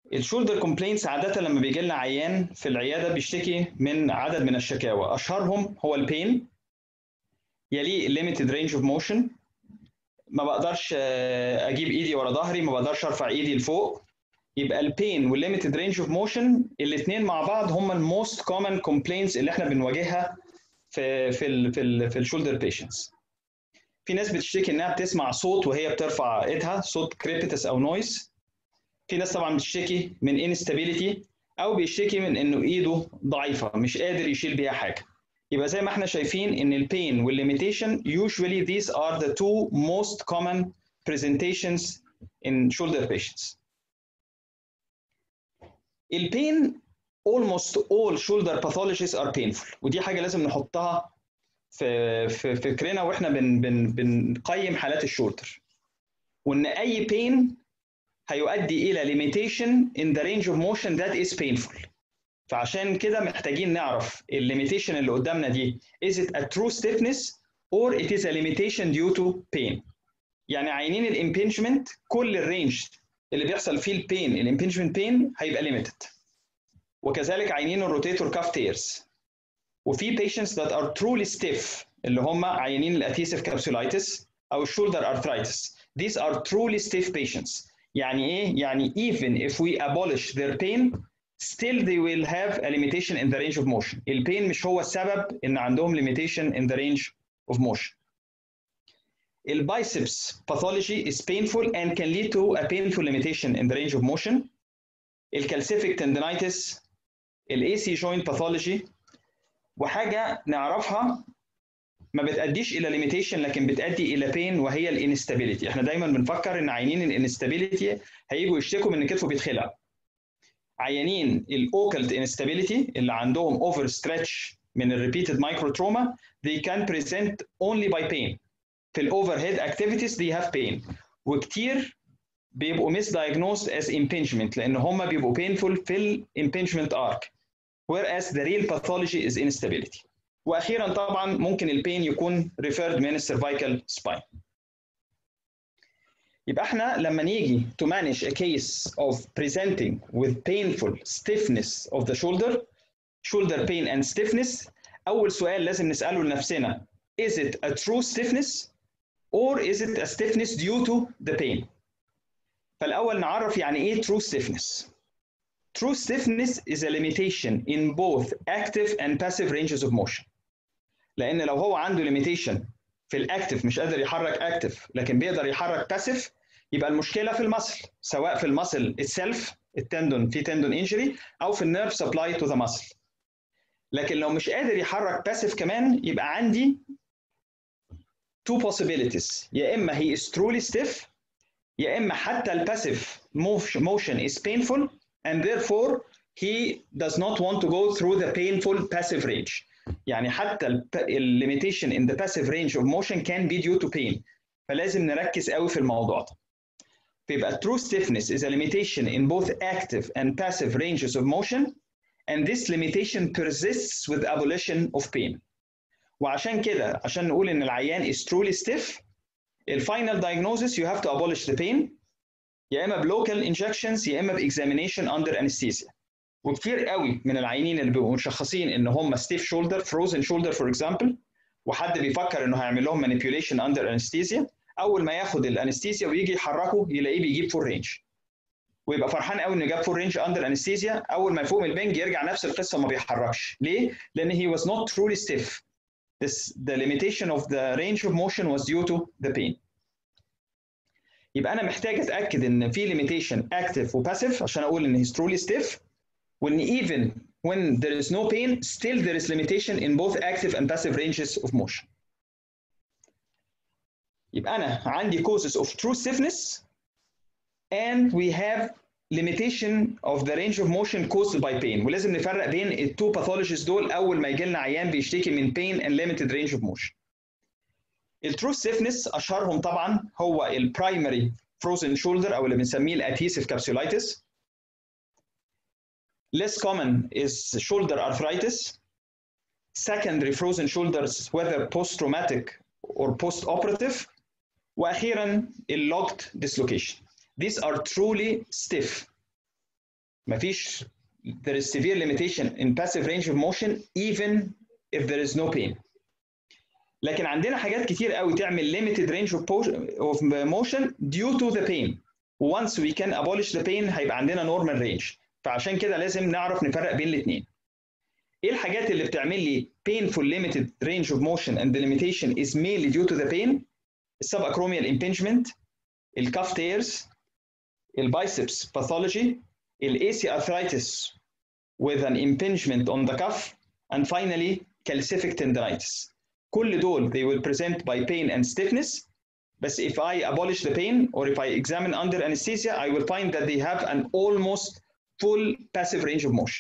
الشولدر كومبلينتس عادة لما بيجي لنا عيان في العيادة بيشتكي من عدد من الشكاوى أشهرهم هو البين يليه الليميتد رينج اوف موشن ما بقدرش اجيب ايدي ورا ظهري ما بقدرش ارفع ايدي لفوق يبقى البين والليميتد رينج اوف موشن الاثنين مع بعض هم الموست كومن كومبلينتس اللي احنا بنواجهها في في ال في ال في الشولدر بيشنتس في ناس بتشتكي انها بتسمع صوت وهي بترفع ايدها صوت كريبتس او نويز في ناس طبعا بتشتكي من انستابيليتي او بيشتكي من انه ايده ضعيفه مش قادر يشيل بيها حاجه يبقى زي ما احنا شايفين ان البين والليميتيشن usually these are the two most common presentations in shoulder patients. البين almost all shoulder pathologies are painful ودي حاجه لازم نحطها في في فكرنا واحنا بن بن بنقيم حالات الشولدر وان اي بين هيؤدي الى limitation in the range of motion that is painful فعشان كده محتاجين نعرف الليميتيشن اللي قدامنا دي is it a true stiffness or it is a limitation due to pain يعني عينين الامبنجمنت كل الرينج اللي بيحصل فيه البين الامبنجمنت بين هيبقى ليميتد وكذلك عينين الروتيتور كاف تيرز وفي patients that are truly stiff اللي هم عينين الادهيسيف كابسولايتس او الشولدر ارثرايتس these are truly stiff patients يعني ايه يعني even if we abolish their pain still they will have a limitation in the range of motion. البين مش هو السبب ان عندهم limitation in the range of motion. البايسبس pathology is painful and can lead to a painful limitation in the range of motion. الكالسيفيك tendinitis, الاي joint pathology وحاجة نعرفها ما بتأديش إلى limitation لكن بتأدي إلى pain وهي الانستابيليتي. احنا دايما بنفكر إن عينين الانستابيليتي هيجوا يشتكوا من إن كتفه بيتخلع. عيانين الاوكلت انستابيليتي اللي عندهم اوفر ستريتش من الريبيتد مايكرو تروما they can present only by pain في الاوفر هيد activities they have pain وكتير بيبقوا misdiagnosed as impingement لان هم بيبقوا painful في الامبنجمنت arc whereas the real pathology is instability واخيرا طبعا ممكن البين يكون referred من السيرفايكال spine يبقى احنا لما نيجي to manage a case of presenting with painful stiffness of the shoulder shoulder pain and stiffness اول سؤال لازم نساله لنفسنا is it a true stiffness or is it a stiffness due to the pain فالاول نعرف يعني ايه true stiffness true stiffness is a limitation in both active and passive ranges of motion لان لو هو عنده limitation في الاكتف مش قادر يحرك اكتف لكن بيقدر يحرك باسيف يبقى المشكله في المصل سواء في المصل اتسلف التندون في تندون انجري او في النيرف سبلاي تو ذا مصل لكن لو مش قادر يحرك باسيف كمان يبقى عندي two possibilities يا اما he is truly stiff يا اما حتى الباسيف motion is painful and therefore he does not want to go through the painful passive range يعني حتى ال limitation in the passive range of motion can be due to pain فلازم نركز قوي في الموضوع ده فيبقى true stiffness is a limitation in both active and passive ranges of motion and this limitation persists with abolition of pain وعشان كده عشان نقول ان العيان is truly stiff الفاينل diagnosis you have to abolish the pain يا اما بلوكال injections يا اما باكزامينيشن under anesthesia وكتير قوي من العيانين اللي بيبقوا مشخصين ان هم stiff shoulder frozen shoulder for example وحد بيفكر انه هيعمل لهم manipulation under anesthesia اول ما ياخد الانستيزيا ويجي يحركه يلاقيه بيجيب فول رينج ويبقى فرحان قوي انه جاب فول رينج اندر انستيزيا اول ما يفوق من البنج يرجع نفس القصه ما بيحركش ليه؟ لان he was not truly stiff this the limitation of the range of motion was due to the pain يبقى انا محتاج اتاكد ان في limitation active وباسيف عشان اقول ان he's truly stiff وان even when there is no pain still there is limitation in both active and passive ranges of motion يبقى انا عندي causes of true stiffness and we have limitation of the range of motion caused by pain ولازم نفرق بين التو باثولوجيز دول اول ما يجي لنا عيان بيشتكي من pain and limited range of motion الترو stiffness اشهرهم طبعا هو البرايمري frozen shoulder او اللي بنسميه الادهيسيف capsulitis less common is shoulder arthritis secondary frozen shoulders whether post traumatic or post operative واخيرا اللوكed dislocation these are truly stiff مفيش there is severe limitation in passive range of motion even if there is no pain لكن عندنا حاجات كتير قوي تعمل limited range of, of motion due to the pain once we can abolish the pain هيبقى عندنا normal range فعشان كده لازم نعرف نفرق بين الاثنين ايه الحاجات اللي بتعمل لي painful limited range of motion and the limitation is mainly due to the pain subacromial impingement الcuff tears الbiceps pathology AC arthritis with an impingement on the cuff and finally calcific tendonitis كل دول they will present by pain and stiffness but if I abolish the pain or if I examine under anesthesia I will find that they have an almost full passive range of motion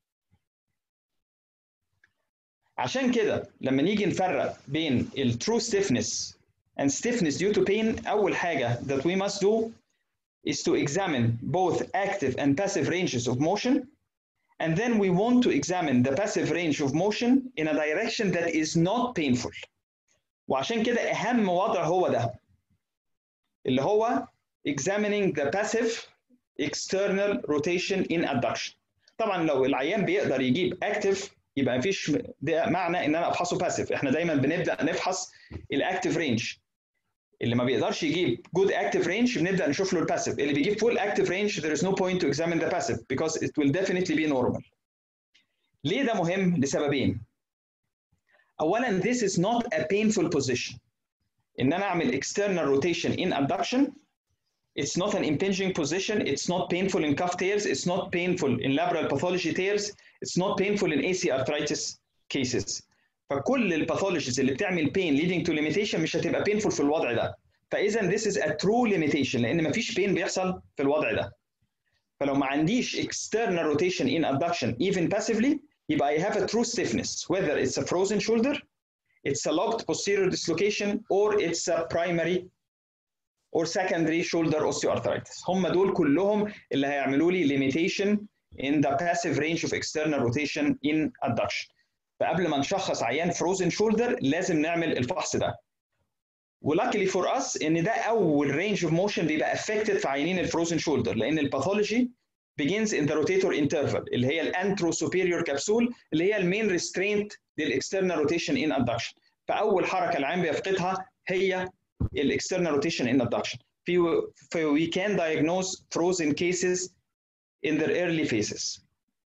عشان كده لما نيجي نفرق بين ال true stiffness and stiffness due to pain أول حاجة that we must do is to examine both active and passive ranges of motion and then we want to examine the passive range of motion in a direction that is not painful وعشان كده أهم وضع هو ده اللي هو examining the passive external rotation in adduction طبعا لو العيان بيقدر يجيب active يبقى مفيش ده معنى ان انا افحصه باسيف احنا دايما بنبدا نفحص الاكتيف رينج اللي ما بيقدرش يجيب جود اكتيف رينج بنبدا نشوف له الباسيف اللي بيجيب فول اكتيف رينج there is no point to examine the passive because it will definitely be normal ليه ده مهم لسببين اولا this is not a painful position ان انا اعمل external rotation in abduction it's not an impinging position it's not painful in cuff tears it's not painful in labral pathology tears it's not painful in AC arthritis cases فكل الباثولوجيز اللي بتعمل pain leading to limitation مش هتبقى painful في الوضع ده فاذا this is a true limitation لان مفيش pain بيحصل في الوضع ده فلو ما عنديش external rotation in abduction even passively يبقى I have a true stiffness whether it's a frozen shoulder it's a locked posterior dislocation or it's a primary or secondary shoulder osteoarthritis هم دول كلهم اللي هيعملوا لي limitation in the passive range of external rotation in adduction فقبل ما نشخص عيان frozen shoulder لازم نعمل الفحص ده ولكلي فور اس ان ده اول range of motion بيبقى affected في عيانين الفروزن شولدر لان الباثولوجي begins in the rotator interval اللي هي الانترو superior capsule اللي هي المين ريسترينت للاكسترنال روتيشن ان adduction فاول حركه العين بيفقدها هي الاكسترنال روتيشن ان adduction في we can diagnose frozen cases in their early phases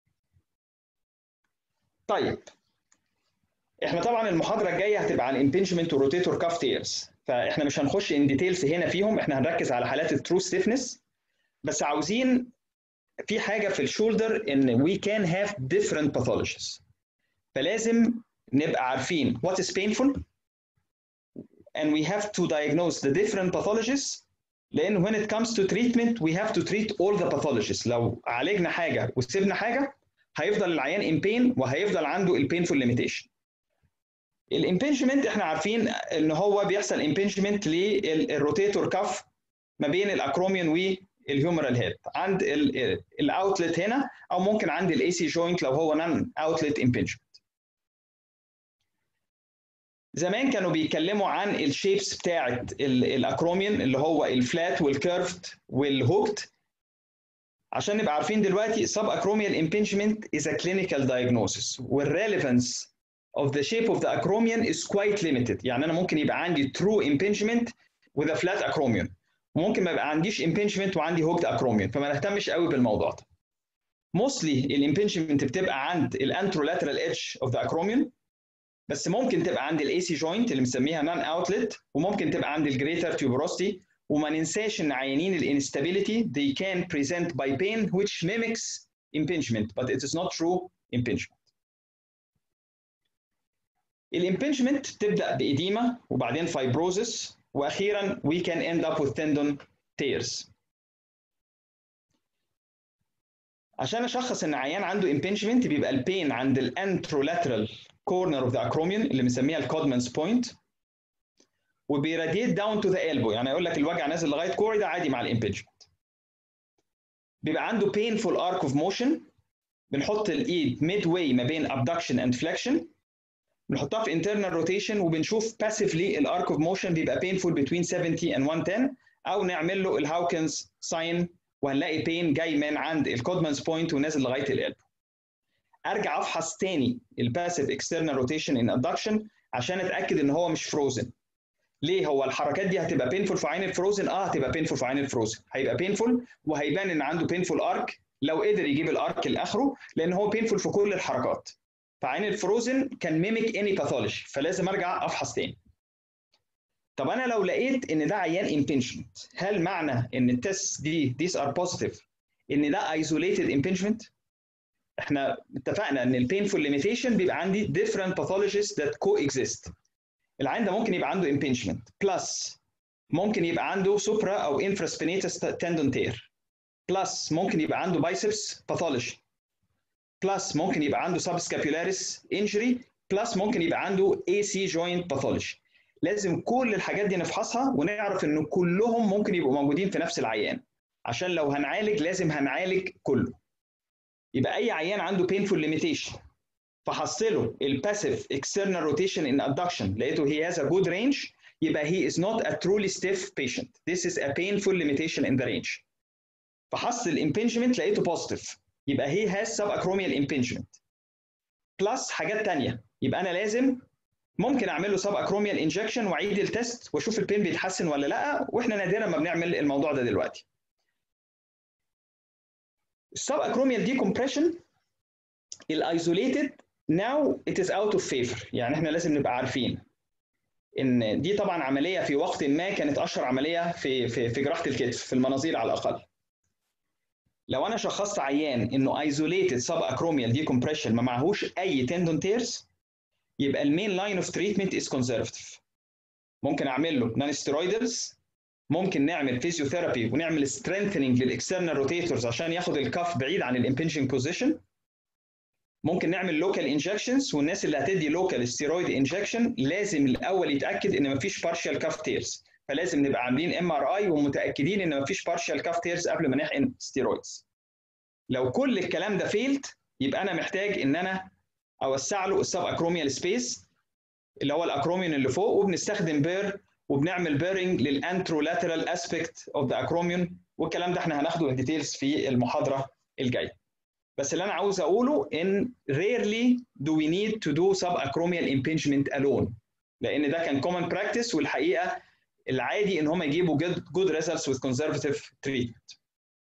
طيب احنا طبعا المحاضره الجايه هتبقى عن impingement وروتيتور كاف تيرز فاحنا مش هنخش ان ديتيلز هنا فيهم احنا هنركز على حالات الترو ستيفنس بس عاوزين في حاجه في الشولدر ان we can have different pathologies فلازم نبقى عارفين what is painful and we have to diagnose the different pathologies لان when it comes to treatment we have to treat all the pathologies لو عالجنا حاجه وسيبنا حاجه هيفضل العيان in pain وهيفضل عنده البينفول limitation الامبنجمنت احنا عارفين ان هو بيحصل امبنجمنت للروتيتور كاف ما بين الاكروميون والهيومرال هيد عند الاوتلت هنا او ممكن عند الاي سي جوينت لو هو نان اوتلت امبنجمنت زمان كانوا بيتكلموا عن الشيبس بتاعه الاكروميون اللي هو الفلات والكيرفت والهوكت عشان نبقى عارفين دلوقتي سب acromial impingement is a clinical diagnosis والريليفنس of the shape of the acromion is quite limited يعني انا ممكن يبقى عندي true impingement with a flat acromion وممكن ما يبقى عنديش impingement وعندي hooked acromion فما نهتمش قوي بالموضوع ده mostly الامبنجمنت بتبقى عند الانترولاترال edge of the acromion بس ممكن تبقى عند الاي سي جوينت اللي مسميها نان اوتلت وممكن تبقى عند الجريتر tuberosity وما ننساش ان عيانين الانستابيليتي they can present by pain which mimics impingement but it is not true impingement الامبنجمنت تبدا بإديمة وبعدين فايبروزس واخيرا we can end up with tendon tears عشان اشخص ان عيان عنده امبنجمنت بيبقى البين عند الانترولاترال كورنر اوف ذا اكروميون اللي بنسميها الكودمانز بوينت وبيراديت داون تو ذا elbow يعني يقول لك الوجع نازل لغايه كوعي ده عادي مع الامبنجمنت بيبقى عنده painful arc of motion بنحط الايد ميد واي ما بين abduction and flexion بنحطها في internal rotation وبنشوف passively الارك اوف موشن بيبقى painful between 70 and 110 او نعمل له الهاوكنز ساين وهنلاقي بين جاي من عند الكودمانز بوينت ونازل لغايه القلب ارجع افحص تاني الباسيف اكسترنال روتيشن ان ادكشن عشان اتاكد ان هو مش فروزن ليه هو الحركات دي هتبقى بينفول في عين الفروزن اه هتبقى بينفول في عين الفروزن هيبقى بينفول وهيبان ان عنده بينفول ارك لو قدر يجيب الارك لاخره لان هو بينفول في كل الحركات فعين الفروزن كان ميميك اني باثولوجي فلازم ارجع افحص تاني طب انا لو لقيت ان ده عيان impingement هل معنى ان التست دي these are positive ان ده isolated impingement احنا اتفقنا ان البينفول ليميتيشن بيبقى عندي different pathologies that coexist العين ده ممكن يبقى عنده impingement plus ممكن يبقى عنده supra او infraspinatus tendon tear plus ممكن يبقى عنده biceps pathology plus ممكن يبقى عنده subscapularis injury plus ممكن يبقى عنده AC joint pathology لازم كل الحاجات دي نفحصها ونعرف ان كلهم ممكن يبقوا موجودين في نفس العيان عشان لو هنعالج لازم هنعالج كله يبقى اي عيان عنده painful limitation فحصله الباسيف external rotation in adduction لقيته he has a good range يبقى he is not a truly stiff patient this is a painful limitation in the range فحص الامبنجمنت لقيته positive يبقى he has subacromial impingement بلس حاجات تانية يبقى انا لازم ممكن اعمل له سب اكروميال انجكشن واعيد التست واشوف البين بيتحسن ولا لا واحنا نادرا ما بنعمل الموضوع ده دلوقتي السب اكروميال دي كومبريشن الايزوليتد ناو ات از اوت اوف فيفر يعني احنا لازم نبقى عارفين ان دي طبعا عمليه في وقت ما كانت اشهر عمليه في في في جراحه الكتف في المناظير على الاقل لو انا شخصت عيان انه ايزوليتد سب اكروميال دي كومبريشن ما معهوش اي تندون تيرز يبقى المين لاين اوف تريتمنت از كونزرفتيف ممكن اعمل له نون ستيرويدز ممكن نعمل فيزيوثيرابي ونعمل سترينثنينج للاكسترنال روتيتورز عشان ياخد الكف بعيد عن الامبنجنج بوزيشن ممكن نعمل لوكال انجكشنز والناس اللي هتدي لوكال ستيرويد انجكشن لازم الاول يتاكد ان مفيش بارشال كاف تيرز فلازم نبقى عاملين ام ار اي ومتاكدين ان مفيش بارشال كاف تيرز قبل ما نحقن ستيرويدز لو كل الكلام ده فيلد يبقى انا محتاج ان انا اوسع له السب اكروميال سبيس اللي هو الاكروميون اللي فوق وبنستخدم بير وبنعمل بيرنج للانترولاترال اسبيكت اوف ذا اكروميون والكلام ده احنا هناخده ان ديتيلز في المحاضره الجايه بس اللي انا عاوز اقوله ان rarely do we need to do subacromial impingement alone لان ده كان common practice والحقيقه العادي ان هم يجيبوا good, good results with conservative treatment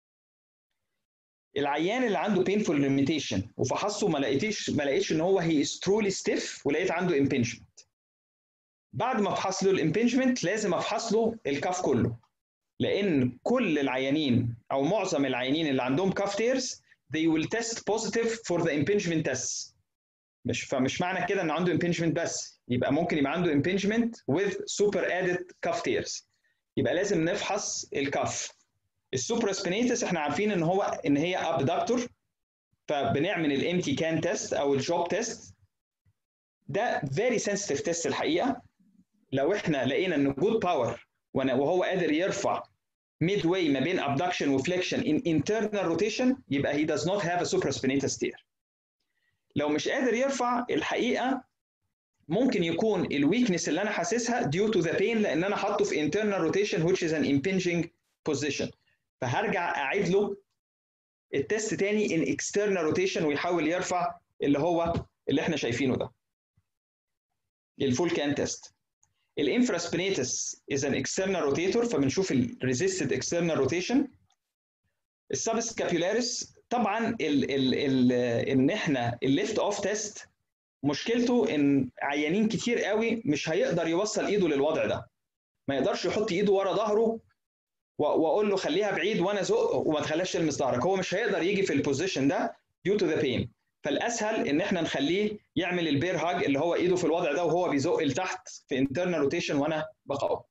العيان اللي عنده painful limitation وفحصه ما لقيتش ما لقيتش ان هو he is truly stiff ولقيت عنده impingement بعد ما افحص له الامبنجمنت لازم افحص له الكاف كله لان كل العيانين او معظم العيانين اللي عندهم كاف تيرز they will test positive for the impingement tests مش فمش معنى كده ان عنده impingement بس يبقى ممكن يبقى عنده impingement with super added cuff tears يبقى لازم نفحص الكف السوبرا سبينيتس احنا عارفين ان هو ان هي ابدكتور فبنعمل الامتي كان تيست او الجوب تيست ده فيري سنسيتيف تيست الحقيقه لو احنا لقينا ان جود باور وهو قادر يرفع ميد واي ما بين abduction وفليكشن in internal rotation يبقى he does not have a supraspinatus tear لو مش قادر يرفع الحقيقه ممكن يكون الويكنس اللي انا حاسسها due to the pain لان انا حاطه في internal rotation which is an impinging position فهرجع اعيد له التست تاني in external rotation ويحاول يرفع اللي هو اللي احنا شايفينه ده الفول كان تيست الانفراسبينيتس is an external rotator فبنشوف ال resisted external rotation السبسكابيولاريس طبعا ال ال ال ان احنا الليفت اوف تيست مشكلته ان عيانين كتير قوي مش هيقدر يوصل ايده للوضع ده ما يقدرش يحط ايده ورا ظهره واقول له خليها بعيد وانا زق وما تخليهاش تلمس ظهرك هو مش هيقدر يجي في البوزيشن ده due to the pain فالاسهل ان احنا نخليه يعمل البير هاج اللي هو ايده في الوضع ده وهو بيزق لتحت في انترنال روتيشن وانا بقاوم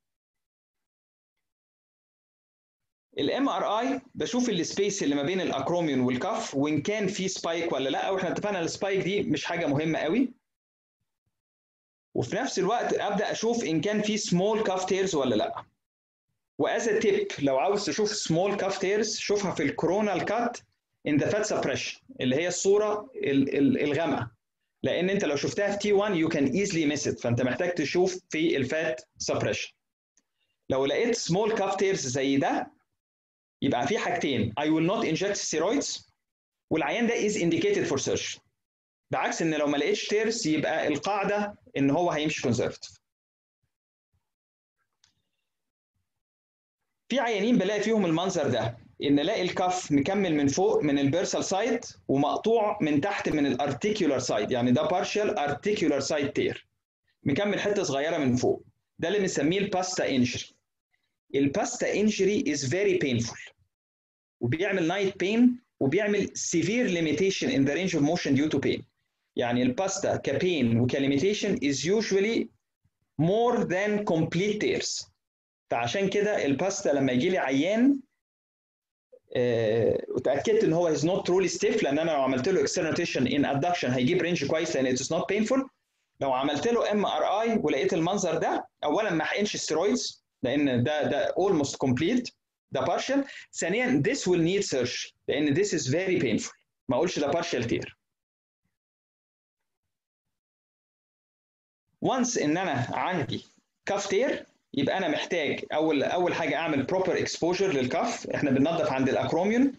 الام ار اي بشوف السبيس اللي ما بين الاكروميون والكف وان كان في سبايك ولا لا واحنا اتفقنا السبايك دي مش حاجه مهمه قوي وفي نفس الوقت ابدا اشوف ان كان في سمول كاف تيرز ولا لا واز تيب لو عاوز تشوف سمول كاف تيرز شوفها في الكورونال كات ان ذا فات سبريشن اللي هي الصوره الغامقه لان انت لو شفتها في تي 1 يو كان ايزلي ميس ات فانت محتاج تشوف في الفات سبريشن لو لقيت سمول كاف تيرز زي ده يبقى في حاجتين I will not inject steroids والعيان ده is indicated for surgery بعكس ان لو ما لقيتش تيرس يبقى القاعده ان هو هيمشي كونزرفتيف في عيانين بلاقي فيهم المنظر ده ان الاقي الكف مكمل من فوق من البيرسال سايد ومقطوع من تحت من الارتيكولار سايد يعني ده بارشال ارتيكولار سايد تير مكمل حته صغيره من فوق ده اللي بنسميه الباستا انجري الباستا انجري از فيري بينفول وبيعمل نايت بين وبيعمل severe limitation in the range of motion due to pain يعني الباستا كبين وكليميتيشن is usually more than complete tears فعشان كده الباستا لما يجي لي عيان وتاكدت ان هو is not truly stiff لان انا لو عملت له external rotation in adduction هيجيب رينج كويس لان it is not painful لو عملت له ام ار اي ولقيت المنظر ده اولا ما حقنش ستيرويدز لان ده ده almost complete ده partial ثانيا this will need surgery لان this is very painful ما اقولش ده partial tear once ان انا عندي كاف تير يبقى انا محتاج اول اول حاجه اعمل proper exposure للكف احنا بننظف عند الاكروميون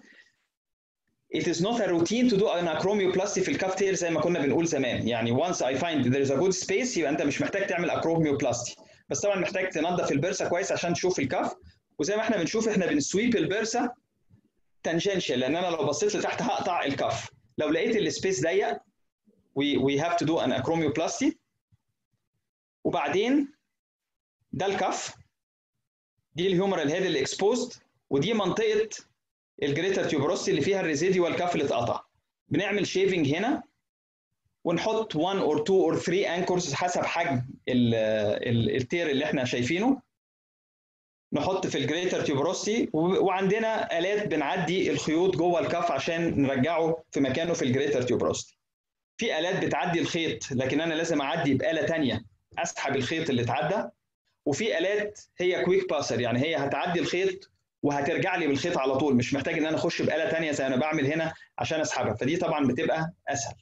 It is not a routine to do an acromioplasty في الكاف تير زي ما كنا بنقول زمان يعني once I find there is a good space يبقى انت مش محتاج تعمل acromioplasty بس طبعا محتاج تنظف البرسه كويس عشان تشوف الكف وزي ما احنا بنشوف احنا بنسويب البرسه تانجنشال لان انا لو بصيت لتحت هقطع الكف لو لقيت السبيس ضيق we, we have to do an acromioplasty وبعدين ده الكف دي الهيومرال هيد اللي اكسبوزد ودي منطقه الجريتر تيوبروستي اللي فيها الريزيديوال كف اللي اتقطع بنعمل شيفنج هنا ونحط 1 اور 2 اور 3 انكورز حسب حجم التير اللي احنا شايفينه نحط في الجريتر تيوبروستي وعندنا الات بنعدي الخيوط جوه الكف عشان نرجعه في مكانه في الجريتر تيوبروستي في الات بتعدي الخيط لكن انا لازم اعدي باله ثانيه اسحب الخيط اللي اتعدى وفي الات هي كويك باسر يعني هي هتعدي الخيط وهترجع لي بالخيط على طول مش محتاج ان انا اخش باله ثانيه زي انا بعمل هنا عشان اسحبها فدي طبعا بتبقى اسهل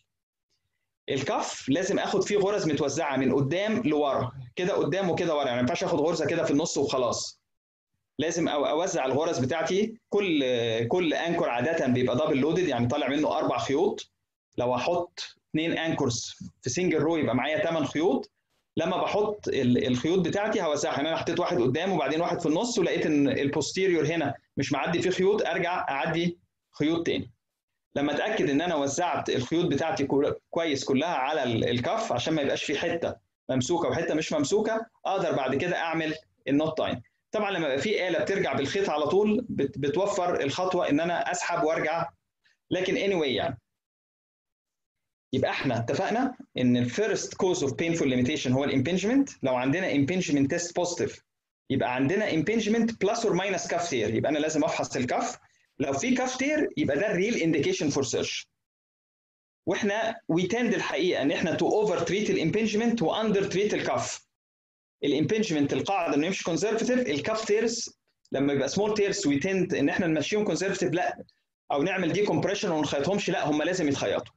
الكف لازم اخد فيه غرز متوزعه من قدام لورا كده قدام وكده ورا يعني ما ينفعش اخد غرزه كده في النص وخلاص لازم اوزع الغرز بتاعتي كل كل انكر عاده بيبقى دبل لودد يعني طالع منه اربع خيوط لو احط اثنين انكرز في سنجل رو يبقى معايا ثمان خيوط لما بحط الخيوط بتاعتي هوزعها يعني انا حطيت واحد قدام وبعدين واحد في النص ولقيت ان البوستيريور هنا مش معدي فيه خيوط ارجع اعدي خيوط تاني لما اتاكد ان انا وزعت الخيوط بتاعتي كويس كلها على الكف عشان ما يبقاش في حته ممسوكه وحته مش ممسوكه اقدر بعد كده اعمل النوت تايم طبعا لما يبقى في اله بترجع بالخيط على طول بتوفر الخطوه ان انا اسحب وارجع لكن anyway يعني يبقى احنا اتفقنا ان الفيرست كوز اوف painful limitation هو الامبنجمنت لو عندنا impingement تيست بوزيتيف يبقى عندنا impingement بلس اور ماينس كاف تير يبقى انا لازم افحص الكف لو في كاف تير يبقى ده الريل انديكيشن فور سيرش واحنا وي تند الحقيقه ان احنا تو اوفر تريت الامبنجمنت واندر تريت الكف الامبنجمنت القاعده انه يمشي كونزرفتيف الكاف تيرز لما يبقى سمول تيرز وي تند ان احنا نمشيهم كونزرفتيف لا او نعمل دي كومبريشن وما نخيطهمش لا هم لازم يتخيطوا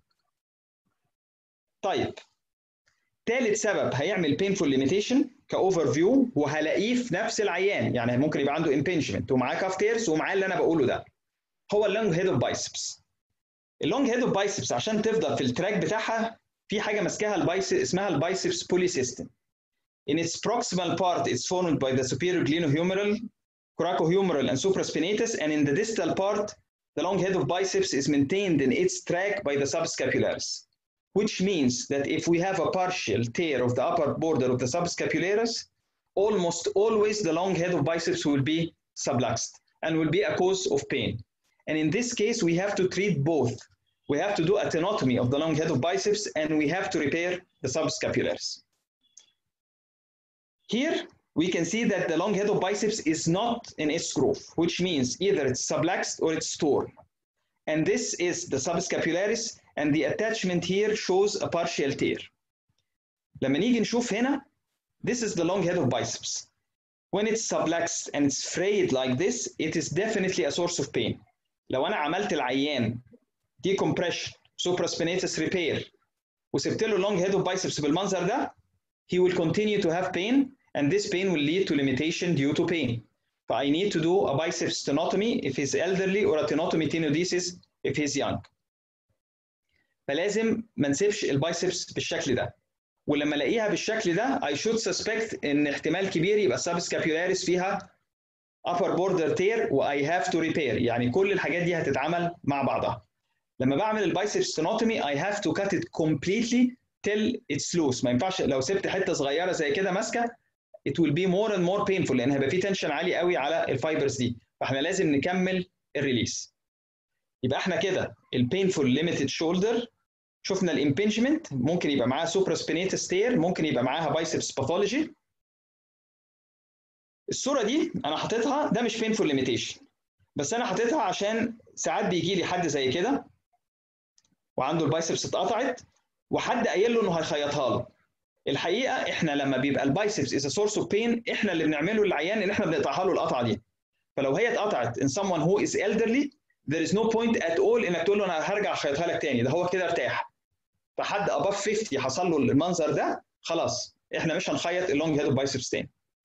طيب ثالث سبب هيعمل painful limitation كاوفر فيو وهلاقيه في نفس العيان يعني ممكن يبقى عنده impingement ومعاه كاف تيرز ومعاه اللي انا بقوله ده هو اللونج هيد اوف بايسبس اللونج هيد اوف بايسبس عشان تفضل في التراك بتاعها في حاجه ماسكاها البايس اسمها البايسبس بولي سيستم In its proximal part, it's formed by the superior glenohumeral, coracohumeral, and supraspinatus, and in the distal part, the long head of biceps is maintained in its track by the subscapularis. which means that if we have a partial tear of the upper border of the subscapularis, almost always the long head of biceps will be subluxed and will be a cause of pain. And in this case, we have to treat both. We have to do a tenotomy of the long head of biceps and we have to repair the subscapularis. Here, we can see that the long head of biceps is not in its groove, which means either it's subluxed or it's torn. And this is the subscapularis and the attachment here shows a partial tear. لما نيجي نشوف هنا this is the long head of biceps. When it's subluxed and it's frayed like this, it is definitely a source of pain. لو أنا عملت العيان decompression, supraspinatus repair وسبت له long head of biceps بالمنظر ده, he will continue to have pain and this pain will lead to limitation due to pain. ف I need to do a biceps tenotomy if he's elderly or a tenotomy tenodesis if he's young فلازم ما نسيبش البايسبس بالشكل ده ولما الاقيها بالشكل ده I should suspect ان احتمال كبير يبقى subscapularis فيها upper border tear و I have to repair يعني كل الحاجات دي هتتعمل مع بعضها لما بعمل البايسبس تنوتومي I have to cut it completely till it's loose ما ينفعش لو سبت حته صغيره زي كده ماسكه it will be more and more painful لان هيبقى في تنشن عالي قوي على الفايبرز دي فاحنا لازم نكمل الريليس يبقى احنا كده البينفول ليميتد شولدر شفنا الامبنجمنت ممكن يبقى معاها سوبرا سبينيتس تير ممكن يبقى معاها بايسبس باثولوجي الصوره دي انا حاططها ده مش بينفول ليميتيشن بس انا حاططها عشان ساعات بيجي لي حد زي كده وعنده البايسبس اتقطعت وحد قايل له انه هيخيطها له الحقيقه احنا لما بيبقى البايسبس از سورس اوف بين احنا اللي بنعمله للعيان ان احنا بنقطعها له القطعه دي فلو هي اتقطعت in someone who is elderly there is no point at all انك تقول له انا هرجع اخيطها لك تاني ده هو كده ارتاح فحد above 50 حصل له المنظر ده خلاص احنا مش هنخيط اللونج هيد بايسبس تاني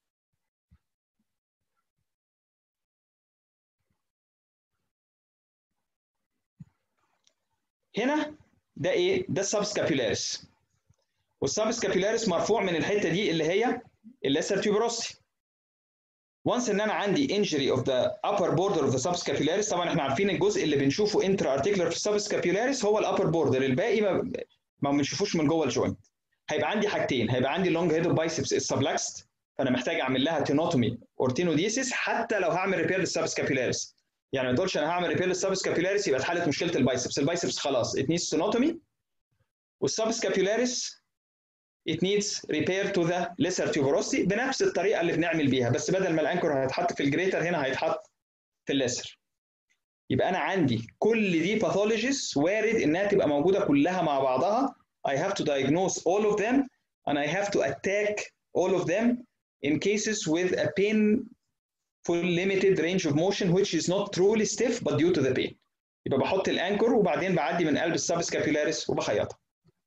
هنا ده ايه؟ ده السبسكابيلاريس والسبسكابيلاريس مرفوع من الحته دي اللي هي الليسر تيوبروستي وانس ان انا عندي injury of the upper border of the subscapularis طبعا احنا عارفين الجزء اللي بنشوفه انترا ارتيكولار في السبسكابيلاريس هو الابر بوردر الباقي ما ما بنشوفوش من جوه الجوينت هيبقى عندي حاجتين هيبقى عندي لونج هيد بايسبس السبلاكست فانا محتاج اعمل لها تينوتومي اور تينوديسيس حتى لو هعمل ريبير للسبسكابيلاريس يعني ما تقولش انا هعمل ريبير للسبسكابيلاريس يبقى اتحلت مشكله البايسبس البايسبس خلاص it needs تينوتومي والسبسكابيلاريس it needs repair to the lesser tuberosity بنفس الطريقه اللي بنعمل بيها بس بدل ما الانكر هيتحط في الجريتر هنا هيتحط في الليسر يبقى انا عندي كل دي باثولوجيز وارد انها تبقى موجوده كلها مع بعضها I have to diagnose all of them and I have to attack all of them in cases with a painful limited range of motion which is not truly stiff but due to the pain يبقى بحط الانكر وبعدين بعدي من قلب السبسكابيلاريس وبخيطها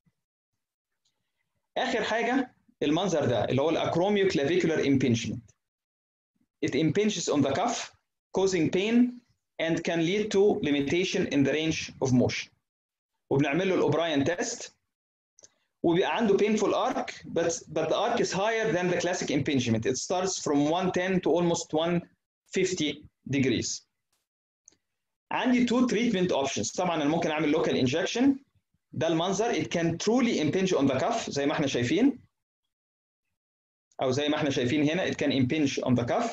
اخر حاجه المنظر ده اللي هو الاكروميو كلافيكولار impingement it impinges on the cuff causing pain and can lead to limitation in the range of motion وبنعمل له الاوبراين تيست وبيبقى عنده painful arc but but the arc is higher than the classic impingement it starts from 110 to almost 150 degrees عندي two treatment options طبعا انا ممكن اعمل local injection ده المنظر it can truly impinge on the cuff زي ما احنا شايفين او زي ما احنا شايفين هنا it can impinge on the cuff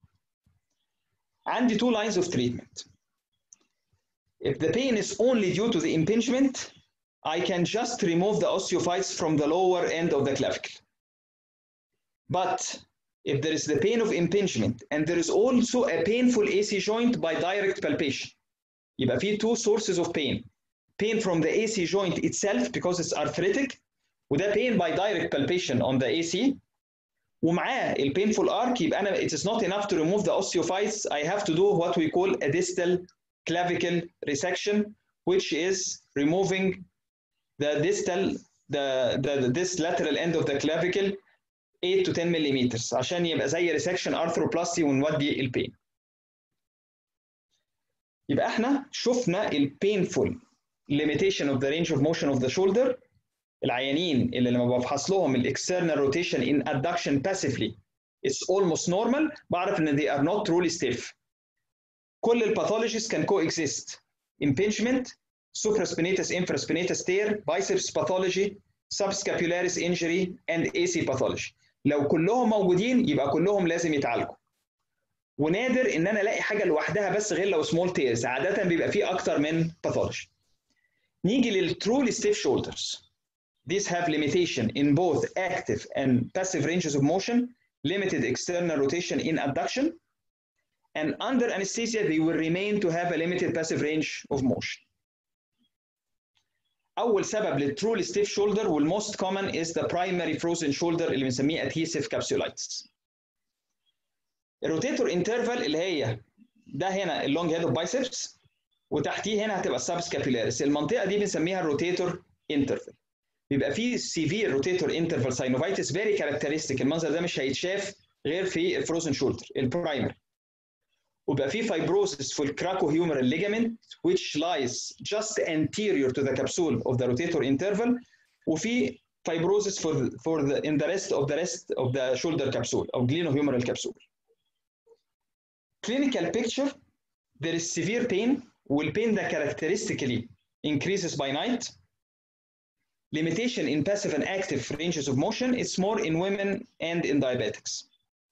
عندي two lines of treatment if the pain is only due to the impingement I can just remove the osteophytes from the lower end of the clavicle but if there is the pain of impingement and there is also a painful AC joint by direct palpation يبقى في two sources of pain pain from the AC joint itself because it's arthritic وده pain by direct palpation on the AC ومعاه ال painful arc يبقى انا it is not enough to remove the osteophytes I have to do what we call a distal clavicle resection which is removing the distal the, the, this lateral end of the clavicle 8 to 10 millimeters عشان يبقى زي resection arthroplasty ونودي البين يبقى احنا شفنا ال painful limitation of the range of motion of the shoulder العيانين اللي لما بفحص لهم الاكسترنال روتيشن in adduction passively it's almost normal بعرف ان they are not truly stiff كل الباثولوجيز can coexist impingement supraspinatus infraspinatus tear biceps pathology subscapularis injury and AC pathology لو كلهم موجودين يبقى كلهم لازم يتعالجوا ونادر ان انا الاقي حاجه لوحدها بس غير لو سمول تيرز عاده بيبقى فيه اكتر من باثولوجي نيجي للترولي stiff shoulders These have limitation in both active and passive ranges of motion, limited external rotation in adduction, and under anesthesia, they will remain to have a limited passive range of motion. أول سبب للترولي stiff shoulder والmost common is the primary frozen shoulder اللي بنسميه adhesive capsulitis. الروتيتور انترفال اللي هي ده هنا اللونج هيد اوف بايسبس وتحتيه هنا هتبقى السبسكابيلاريس المنطقه دي بنسميها الروتيتور انترفال بيبقى فيه سيفير روتيتور انترفال ساينوفايتس فيري كاركترستيك المنظر ده مش هيتشاف غير في الفروزن شولدر البرايمري ويبقى في fibrosis في الكراكوهيومرال ligament which lies just anterior to the capsule of the rotator interval وفي fibrosis for the, for the in the rest of the rest of the shoulder capsule او glenohumeral capsule. Clinical picture there is severe pain والpain ده characteristically increases by night. Limitation in passive and active ranges of motion it's more in women and in diabetics.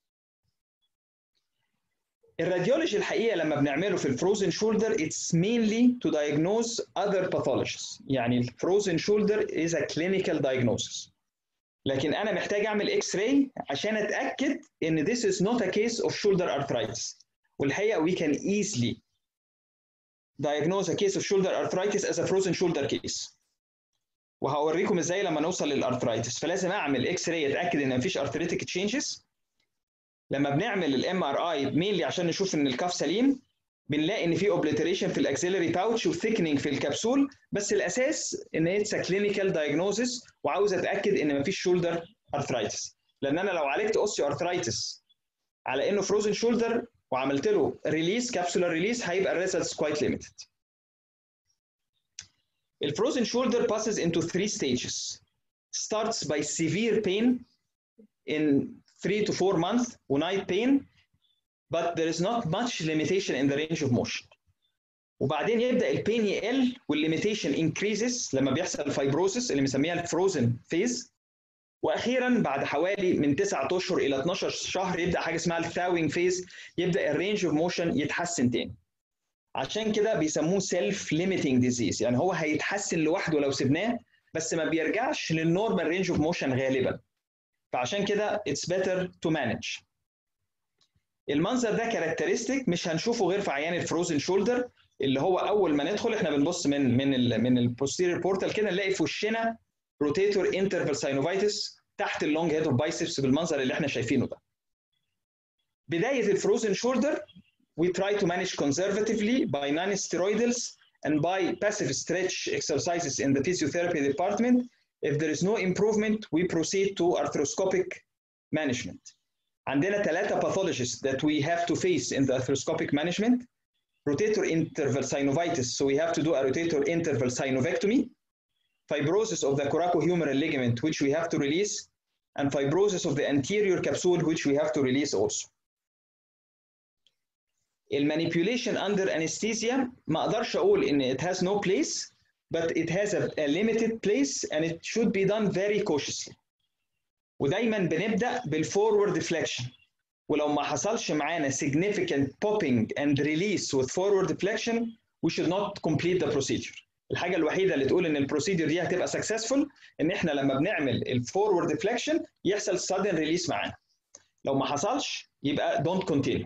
الراديولوجي الحقيقه لما بنعمله في الفروزن شولدر it's mainly to diagnose other pathologies يعني الفروزن شولدر is a clinical diagnosis لكن انا محتاج اعمل اكس راي عشان اتاكد ان this is not a case of shoulder arthritis والحقيقه we can easily diagnose a case of shoulder arthritis as a frozen shoulder case وهوريكم ازاي لما نوصل للارثرايتس فلازم اعمل اكس راي اتاكد ان مفيش arthritic changes لما بنعمل الام ار اي مينلي عشان نشوف ان الكف سليم بنلاقي ان في اوبليتريشن في الاكسلري باوتش وثيكنينج في الكبسول بس الاساس ان اتس كلينيكال دايجنوزس وعاوز اتاكد ان مفيش شولدر ارثرايتس لان انا لو عالجت اوستيو ارثرايتس على انه فروزن شولدر وعملت له ريليس كابسولار ريليس هيبقى الريزلتس كويت ليميتد الفروزن shoulder passes into three stages starts by severe pain in three to four months ونايت pain but there is not much limitation in the range of motion وبعدين يبدا البين يقل والليميتيشن increases لما بيحصل فايبروسيس اللي بنسميها الفروزن فيز واخيرا بعد حوالي من 9 اشهر الى 12 شهر يبدا حاجه اسمها الثاوينج فيز يبدا الرينج اوف موشن يتحسن تاني عشان كده بيسموه سيلف ليميتنج ديزيز يعني هو هيتحسن لوحده لو سبناه بس ما بيرجعش للنورمال رينج اوف موشن غالبا فعشان كده it's better to manage المنظر ده كاركترستيك مش هنشوفه غير في عيان الفروزن شولدر اللي هو اول ما ندخل احنا بنبص من من ال من البوستيريور بورتال كده نلاقي في وشنا روتيتور انترفال ساينوفايتس تحت اللونج هيد اوف بايسبس بالمنظر اللي احنا شايفينه ده بدايه الفروزن شولدر we try to manage conservatively by non-steroidals and by passive stretch exercises in the physiotherapy department If there is no improvement, we proceed to arthroscopic management. عندنا ثلاثة pathologies that we have to face in the arthroscopic management. Rotator interval synovitis, so we have to do a rotator interval synovectomy. Fibrosis of the coracohumeral ligament, which we have to release. And fibrosis of the anterior capsule, which we have to release also. المانيبيوليشن under anesthesia ما اقدرش اقول ان it has no place but it has a, a limited place and it should be done very cautiously. ودايما بنبدا بالفورورد deflection ولو ما حصلش معانا significant popping and release with forward deflection we should not complete the procedure. الحاجه الوحيده اللي تقول ان البروسيدور دي هتبقى successful ان احنا لما بنعمل الفورورد deflection يحصل sudden release معانا. لو ما حصلش يبقى don't continue.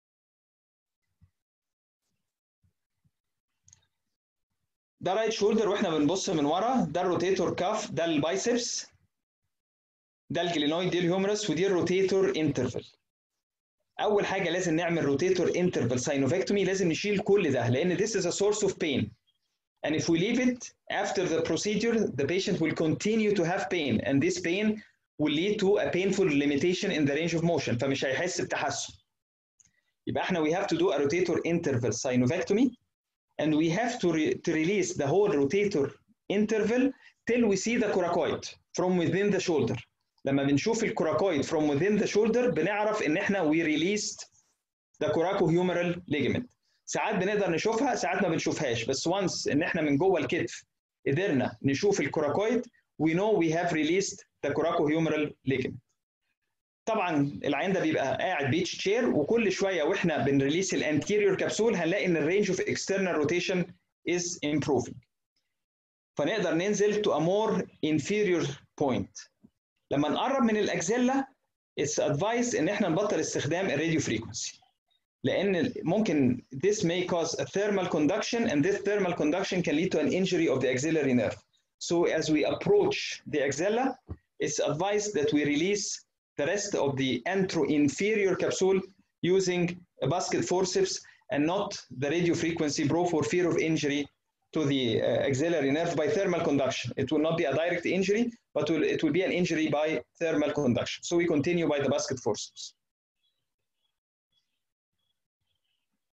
ده رايت شولدر واحنا بنبص من ورا ده الروتيتور كاف ده البايسبس ده الجلينويد دي الهيومرس ودي الروتيتور انترفال اول حاجه لازم نعمل روتيتور انترفال ساينوفكتومي لازم نشيل كل ده لان this is a source of pain and if we leave it after the procedure the patient will continue to have pain and this pain will lead to a painful limitation in the range of motion فمش هيحس بتحسن يبقى احنا we have to do a rotator interval synovectomy and we have to, re to release the whole rotator interval till we see the coracoid from within the shoulder. لما بنشوف الكوراكويد from within the shoulder بنعرف ان احنا we released the coracohumeral ligament. ساعات بنقدر نشوفها ساعات ما بنشوفهاش بس once ان احنا من جوه الكتف قدرنا نشوف الكوراكويد we know we have released the coracohumeral ligament. طبعا العين ده بيبقى قاعد بيتش تشير وكل شويه واحنا بنريليس الانتيريور كبسول هنلاقي ان الرينج اوف اكسترنال روتيشن از improving فنقدر ننزل to a more inferior point لما نقرب من الاكزيلا it's advised ان احنا نبطل استخدام الراديو فريكونسي لان ممكن this may cause a thermal conduction and this thermal conduction can lead to an injury of the axillary nerve so as we approach the axilla it's advised that we release the rest of the antero-inferior capsule using a basket forceps and not the radio frequency bro for fear of injury to the uh, axillary nerve by thermal conduction. It will not be a direct injury, but will, it will be an injury by thermal conduction. So we continue by the basket forceps.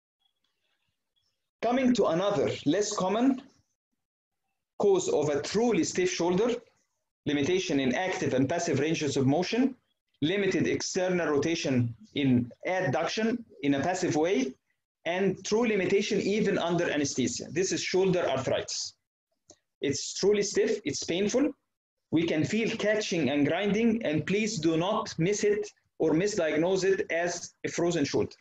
Coming to another less common cause of a truly stiff shoulder, limitation in active and passive ranges of motion, limited external rotation in adduction in a passive way, and true limitation even under anesthesia. This is shoulder arthritis. It's truly stiff, it's painful. We can feel catching and grinding, and please do not miss it or misdiagnose it as a frozen shoulder.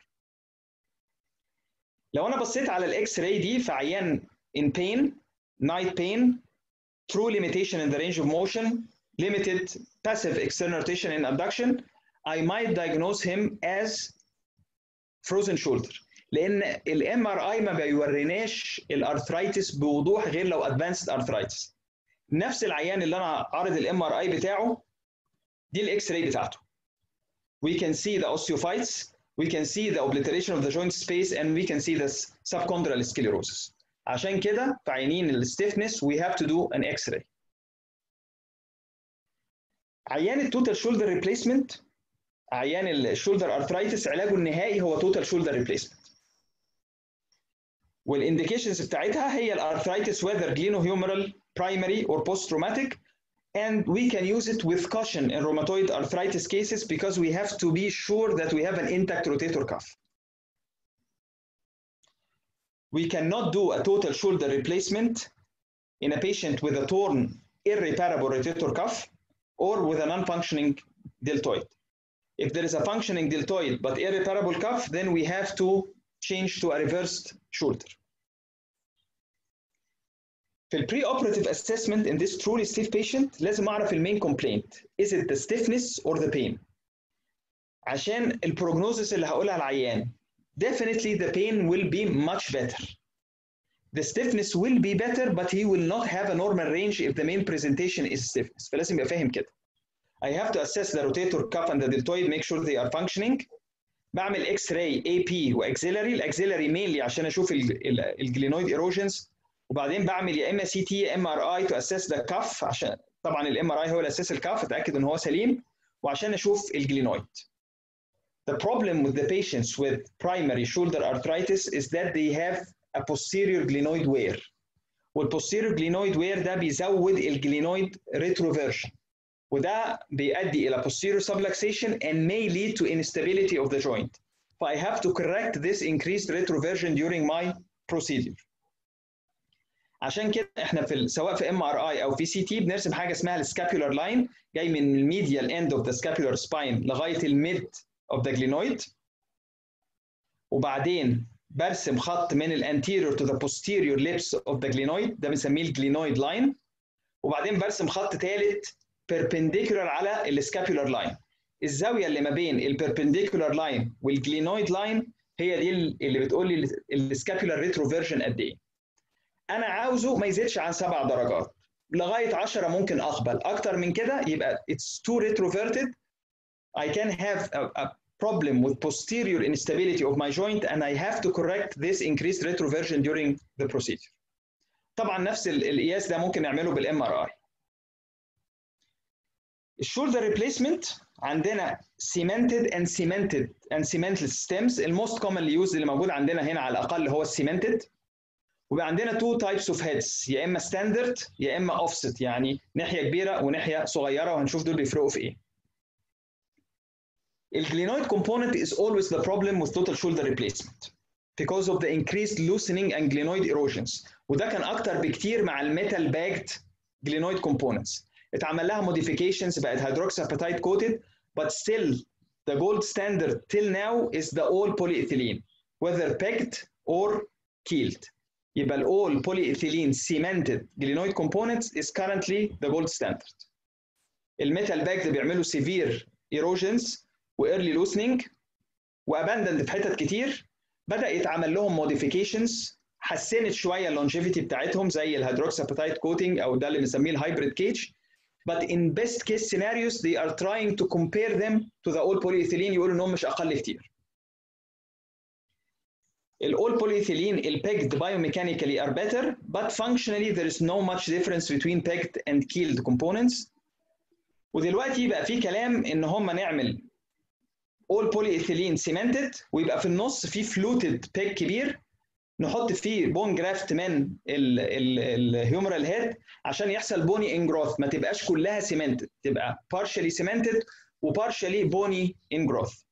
لو انا بصيت على الاكس راي دي في عيان in pain, night pain, true limitation in the range of motion, limited passive external rotation in abduction, I might diagnose him as frozen shoulder. لان الام ار اي ما بيوريناش الارثرايتس بوضوح غير لو ادفانسد ارثرايتس نفس العيان اللي انا عارض الام ار اي بتاعه دي الاكس راي بتاعته we can see the osteophytes we can see the obliteration of the joint space and we can see the subchondral sclerosis عشان كده في عينين الستيفنس we have to do an x-ray عيان التوتال شولدر ريبليسمنت عيان الشولدر ارثرايتس علاجه النهائي هو توتال شولدر ريبليسمنت والانديكيشنز بتاعتها هي الارثرايتس whether glenohumeral primary or post traumatic and we can use it with caution in rheumatoid arthritis cases because we have to be sure that we have an intact rotator cuff. We cannot do a total shoulder replacement in a patient with a torn irreparable rotator cuff or with a non-functioning deltoid. If there is a functioning deltoid but irreparable cuff, then we have to change to a reversed shoulder. في البري اوبراتيف assessment in this truly stiff patient لازم اعرف المين complaint is it the stiffness or the pain عشان البروجنوزس اللي هقولها العيان definitely the pain will be much better the stiffness will be better but he will not have a normal range if the main presentation is stiffness فلازم يبقى فاهم كده I have to assess the rotator cuff and the deltoid make sure they are functioning بعمل اكس راي اي بي واكسيلري الاكسيلري مينلي عشان اشوف الجلينويد ايروجنز وبعدين بعمل يا اما سي تي يا ام ار اي تو اسس ذا كف عشان طبعا الام ار اي هو اللي اسس الكف اتاكد ان هو سليم وعشان اشوف الجلينويد The problem with the patients with primary shoulder arthritis is that they have a posterior glenoid wear. والposterior glenoid wear ده بيزود الجلينويد retroversion. وده بيؤدي الى posterior subluxation and may lead to instability of the joint. So I have to correct this increased retroversion during my procedure. عشان كده احنا في سواء في ام ار اي او في سي تي بنرسم حاجه اسمها السكابيولار لاين جاي من الميديال اند اوف ذا سكابيولار سباين لغايه الميد اوف ذا جلينويد وبعدين برسم خط من الانتيريور تو ذا posterior lips اوف ذا جلينويد ده بنسميه الجلينويد لاين وبعدين برسم خط ثالث perpendicular على السكابيولار لاين الزاويه اللي ما بين البربنديكولار لاين والجلينويد لاين هي دي اللي بتقول لي السكابيولار ريتروفيرجن قد ايه انا عاوزه ما يزيدش عن سبع درجات لغايه 10 ممكن اقبل اكتر من كده يبقى it's too retroverted I can have a, a problem with posterior instability of my joint and I have to correct this increased retroversion during the procedure طبعا نفس القياس ده ممكن نعمله بالام ار اي الشولدر ريبليسمنت عندنا cemented and cemented and cementless stems الموست commonly used اللي موجود عندنا هنا على الاقل هو السيمنتد وبقى عندنا تو تايبس اوف هيدز يا اما ستاندرد يا اما اوفست يعني ناحيه كبيره وناحيه صغيره وهنشوف دول بيفرقوا في ايه. الجلينويد component is always the problem with total shoulder replacement because of the increased loosening and glenoid erosions وده كان اكتر بكتير مع الميتال باجد glenoid components اتعمل لها modifications بقت hydroxyapatite coated but still the gold standard till now is the all polyethylene whether pegged or keeled يبقى ال all polyethylene cemented glenoid components is currently the gold standard. الميتال باج ده بيعملوا severe erosions و early loosening واباندند في حتت كتير بدا يتعمل لهم modifications حسنت شويه اللونجيفيتي بتاعتهم زي الهيدروكساباتايت كوتنج او ده اللي بنسميه الهايبريد كيج but in best case scenarios they are trying to compare them to the all polyethylene يقولوا انهم مش اقل كتير الاول polyethylene البيجد biomechanically are better but functionally there is no much difference between pegged and keeled components ودلوقتي بقى في كلام ان هم نعمل all polyethylene cemented ويبقى في النص في fluted peg كبير نحط فيه بون جرافت من الهيومرال هيد عشان يحصل بوني انجروث ما تبقاش كلها سيمنتد تبقى partially cemented وبارشالي بوني انجروث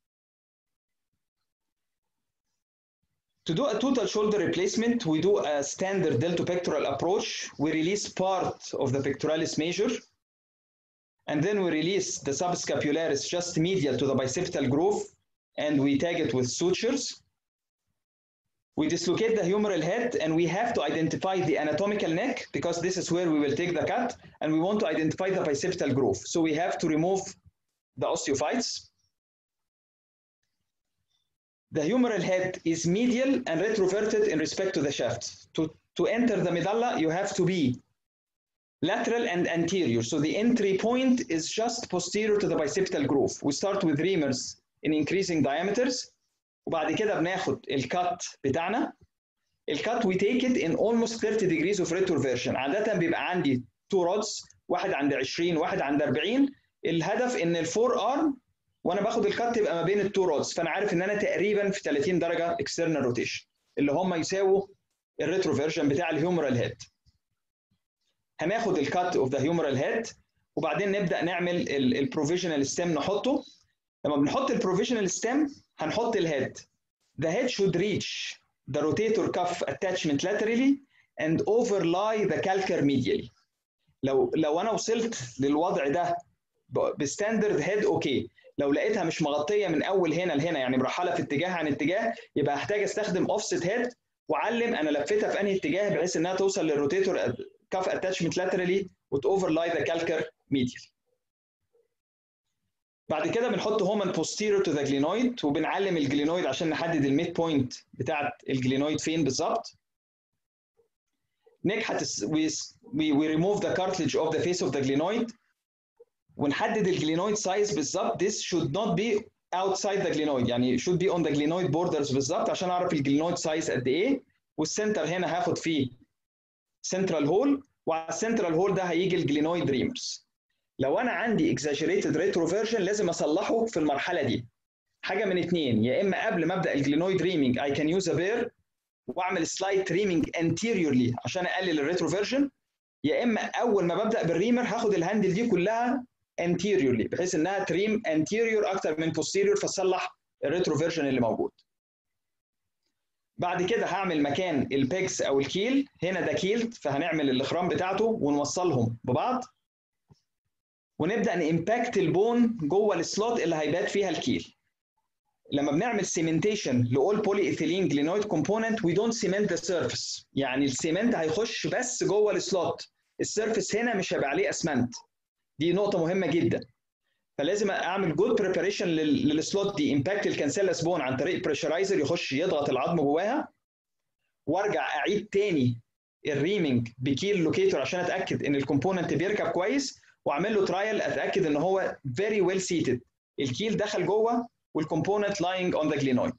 To do a total shoulder replacement, we do a standard deltopectoral approach. We release part of the pectoralis major, and then we release the subscapularis just medial to the bicipital groove, and we tag it with sutures. We dislocate the humeral head, and we have to identify the anatomical neck because this is where we will take the cut, and we want to identify the bicipital groove. So we have to remove the osteophytes. The humeral head is medial and retroverted in respect to the shaft. To, to enter the medulla, you have to be lateral and anterior. So the entry point is just posterior to the bicipital groove. We start with reamers in increasing diameters. وبعد كده بناخد الكات بتاعنا. الكات we take it in almost 30 degrees of retroversion. عادة بيبقى عندي two rods واحد عند 20 واحد عند 40 الهدف ان الفور ارم وانا باخد الكات يبقى ما بين التو رودز فانا عارف ان انا تقريبا في 30 درجه اكسترنال روتيشن اللي هم يساووا الريتروفيرجن بتاع الهيومرال هيد هناخد الكات اوف ذا هيومرال هيد وبعدين نبدا نعمل البروفيجنال ستيم نحطه لما بنحط البروفيجنال ستيم هنحط الهيد the head should reach the rotator cuff attachment laterally and overlie the calcar medially لو لو انا وصلت للوضع ده بستاندرد هيد اوكي لو لقيتها مش مغطيه من اول هنا لهنا يعني مرحله في اتجاه عن اتجاه يبقى هحتاج استخدم اوفست هيد واعلم انا لفيتها في انهي اتجاه بحيث انها توصل للروتيتور كاف اتاتشمنت لاترالي وتوفرلاي ذا كالكر ميديال بعد كده بنحط هومن posterior تو ذا جلينويد وبنعلم الجلينويد عشان نحدد الميد بوينت بتاعت الجلينويد فين بالظبط نجحت we, we, we remove the cartilage of the face of the glenoid ونحدد الجلينويد سايز بالظبط this should not be outside the glenoid يعني should be on the glenoid borders بالظبط عشان اعرف الجلينويد سايز قد ايه والسنتر هنا هاخد فيه central hole وعلى السنترال هول ده هيجي الجلينويد ريمرز لو انا عندي exaggerated retroversion لازم اصلحه في المرحله دي حاجه من اتنين يا اما قبل ما ابدا الجلينويد ريمينج I can use a bear واعمل سلايت ريمينج anteriorly عشان اقلل الريتروفيرجن يا اما اول ما ببدا بالريمر هاخد الهاندل دي كلها anteriorly بحيث انها تريم anterior اكتر من posterior فتصلح الريتروفيرجن اللي موجود بعد كده هعمل مكان البيكس او الكيل هنا ده كيلد فهنعمل الاخرام بتاعته ونوصلهم ببعض ونبدا نامباكت البون جوه السلوت اللي هيبات فيها الكيل لما بنعمل سيمنتيشن لاول بولي ايثيلين جلينويد كومبوننت وي دونت سيمنت ذا سيرفيس يعني السيمنت هيخش بس جوه السلوت السيرفيس هنا مش هيبقى عليه اسمنت دي نقطه مهمه جدا فلازم اعمل جود بريباريشن للسلوت دي امباكت الكانسيلاس بون عن طريق بريشرايزر يخش يضغط العظم جواها وارجع اعيد تاني الريمنج بكيل لوكيتور عشان اتاكد ان الكومبوننت بيركب كويس واعمل له ترايل اتاكد ان هو فيري ويل سيتد الكيل دخل جوه والكومبوننت لاينج اون ذا جلينويد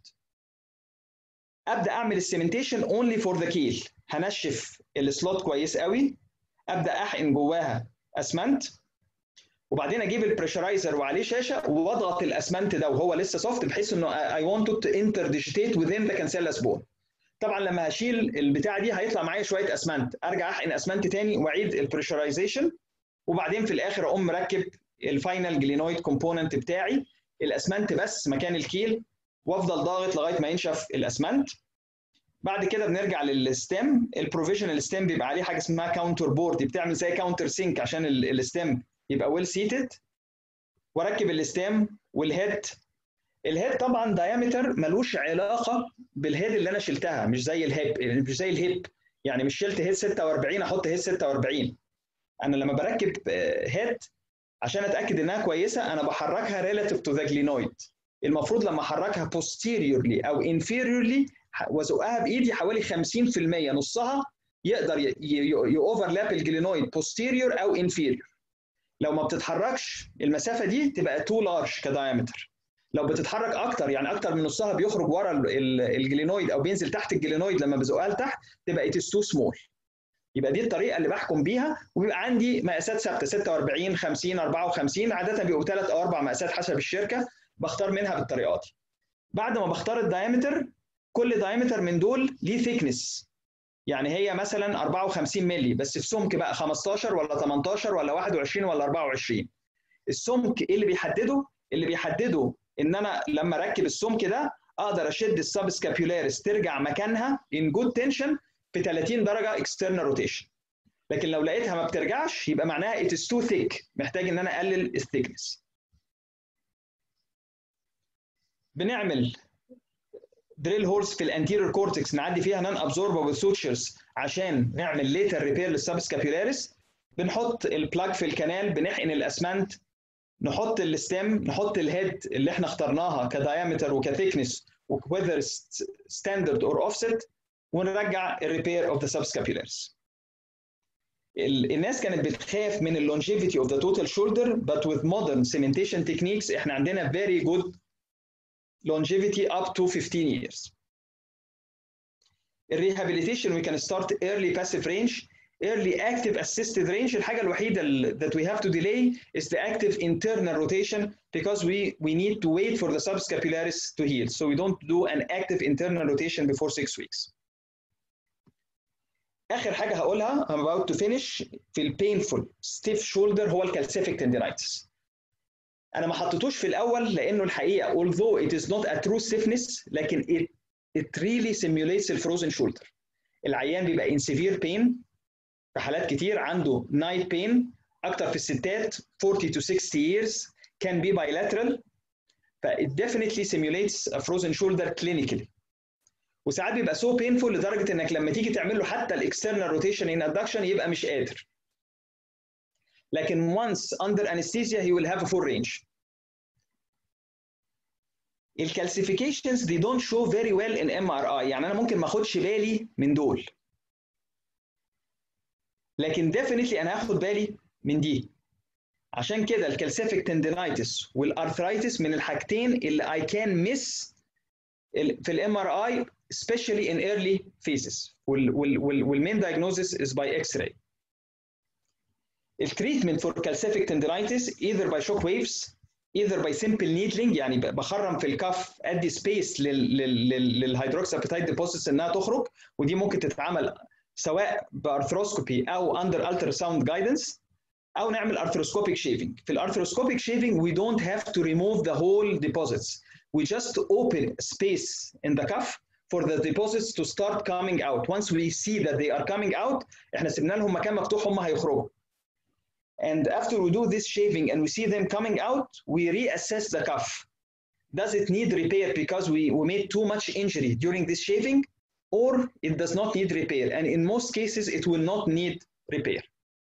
ابدا اعمل السيمنتيشن اونلي فور ذا كيل هنشف السلوت كويس قوي ابدا احقن جواها اسمنت وبعدين اجيب البريشرايزر وعليه شاشه واضغط الاسمنت ده وهو لسه سوفت بحيث انه اي ونت تو انتر ديجيتيت within ذا كانسيلاس بون طبعا لما هشيل البتاعه دي هيطلع معايا شويه اسمنت ارجع احقن اسمنت تاني واعيد البريشرايزيشن وبعدين في الاخر اقوم مركب الفاينل جلينويد كومبوننت بتاعي الاسمنت بس مكان الكيل وافضل ضاغط لغايه ما ينشف الاسمنت بعد كده بنرجع للستيم البروفيشنال ستيم بيبقى عليه حاجه اسمها كاونتر بورد بتعمل زي كاونتر سينك عشان الستيم يبقى ويل سيتد واركب الستيم والهيد الهيد طبعا دايمتر ملوش علاقه بالهيد اللي انا شلتها مش زي الهيب مش زي الهيب يعني مش شلت هيد 46 احط هيد 46 انا لما بركب هيد عشان اتاكد انها كويسه انا بحركها ريلاتيف تو ذا جلينويد المفروض لما احركها posteriorly او inferiorly وازقها بايدي حوالي 50% نصها يقدر يوفرلاب الجلينويد posterior او inferior لو ما بتتحركش المسافه دي تبقى تو لارج كدايمتر لو بتتحرك اكتر يعني اكتر من نصها بيخرج ورا الجلينويد او بينزل تحت الجلينويد لما بزقها لتحت تبقى ات تو سمول يبقى دي الطريقه اللي بحكم بيها وبيبقى عندي مقاسات ثابته 46 50 54 عاده بيبقوا ثلاث او اربع مقاسات حسب الشركه بختار منها بالطريقه دي بعد ما بختار الدايمتر كل دايمتر من دول ليه ثيكنس يعني هي مثلا 54 مللي بس في سمك بقى 15 ولا 18 ولا 21 ولا 24 السمك ايه اللي بيحدده؟ اللي بيحدده ان انا لما اركب السمك ده اقدر اشد السبسكابيولاريس ترجع مكانها ان جود تنشن في 30 درجه اكسترنال روتيشن لكن لو لقيتها ما بترجعش يبقى معناها it is too thick محتاج ان انا اقلل الثيكنس بنعمل دريل هولز في الانتيريور كورتكس نعدي فيها نان ابزوربابل سوتشرز عشان نعمل ليتر ريبير للسبسكابيولاريس بنحط البلاج في الكنال بنحقن الاسمنت نحط الستيم نحط الهيد اللي احنا اخترناها كدايمتر وكثيكنس وذر ستاندرد اور اوفست ونرجع الريبير اوف ذا سبسكابيولاريس الناس كانت بتخاف من اللونجيفيتي اوف ذا توتال شولدر but with modern cementation techniques احنا عندنا very good longevity up to 15 years. الريهابيليتيشن we can start early passive range early active assisted range الحاجة الوحيدة that we have to delay is the active internal rotation because we we need to wait for the subscapularis to heal so we don't do an active internal rotation before six weeks. آخر حاجة هقولها I'm about to finish في ال painful stiff shoulder هو الكالسيفيك tendinitis. انا ما حطيتوش في الاول لانه الحقيقه although it is not a true stiffness لكن it, it really simulates الفروزن shoulder العيان بيبقى in severe pain في حالات كتير عنده night pain اكتر في الستات 40 to 60 years can be bilateral ف it definitely simulates a frozen shoulder clinically وساعات بيبقى so painful لدرجه انك لما تيجي تعمل له حتى الاكسترنال روتيشن ان ادكشن يبقى مش قادر لكن once under anesthesia he will have a full range. الكالسيفيكيشنز they don't show very well in MRI يعني انا ممكن ما اخدش بالي من دول. لكن definitely انا هاخد بالي من دي. عشان كده الكالسيفيك تندينايتس والارثرايتس من الحاجتين اللي I can miss في الام ار اي especially in early phases والمين diagnosis is by X-ray. التريتمنت فور كالسيفيك تندرايتس either by shock waves either by simple needling يعني بخرم في الكف ادي سبيس للهيدروكسابيتايد ديبوزيتس انها تخرج ودي ممكن تتعمل سواء بارثروسكوبي او اندر الترا ساوند جايدنس او نعمل ارثروسكوبيك شيفنج في الارثروسكوبيك شيفنج we don't have to remove the whole deposits we just open space in the cuff for the deposits to start coming out once we see that they are coming out احنا سيبنا لهم مكان مفتوح هم هيخرجوا And after we do this shaving and we see them coming out, we reassess the cuff. Does it need repair because we, we made too much injury during this shaving, or it does not need repair? And in most cases, it will not need repair.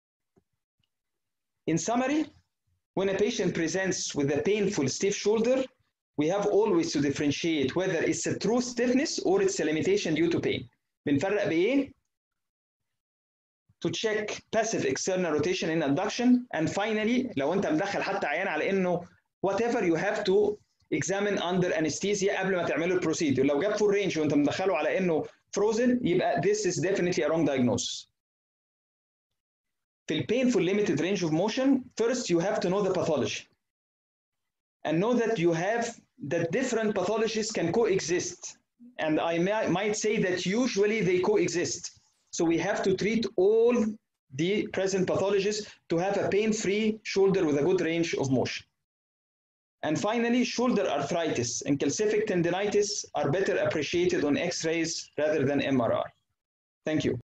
In summary, when a patient presents with a painful stiff shoulder, we have always to differentiate whether it's a true stiffness or it's a limitation due to pain. بنفرق بإيه؟ to check passive external rotation in abduction and finally لو انت مدخل حتى عيان على انه whatever you have to examine under anesthesia قبل ما تعمله البروسيدور لو جاب full range وانت مدخله على انه frozen يبقى this is definitely a wrong diagnosis في ال painful limited range of motion first you have to know the pathology and know that you have that different pathologies can coexist and I might say that usually they coexist So we have to treat all the present pathologies to have a pain-free shoulder with a good range of motion. And finally, shoulder arthritis and calcific tendinitis are better appreciated on X-rays rather than MRI. Thank you.